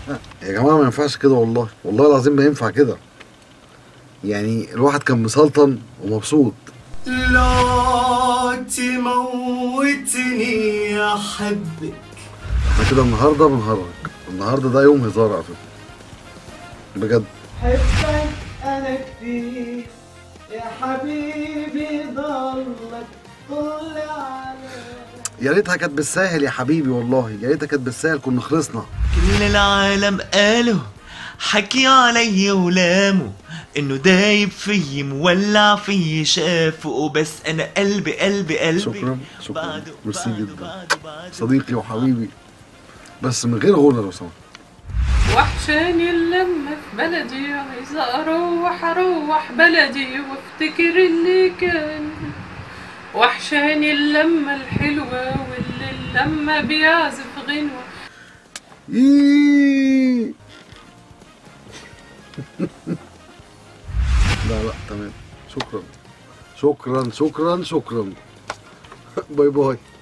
يا جماعه ما ينفعش كده والله والله العظيم ما ينفع كده يعني الواحد كان مسلطن ومبسوط لا تموتني احبك احنا كده النهارده بنهرج النهارده ده يوم هزار على فكره بجد حبك انا كتير يا حبيبي ضلك طول على يا ريتها كانت بالساهل يا حبيبي والله يا ريتها كانت بالساهل كنا خلصنا كل العالم قالوا حكي علي ولاموا انه دايب فيي مولع فيي شافه وبس انا قلبي قلبي قلبي شكرا شكرا بعده ميرسي بعده جدا بعده بعده صديقي وحبيبي بس من غير غنى لو سمحت وحشاني اللمة في بلدي عايزة أروح أروح بلدي وافتكر اللي كان وحشاني اللمة الحلوة واللي اللمة بيعزف غنوة إيه. لا لا تمام شكرا شكرا شكرا شكرا باي باي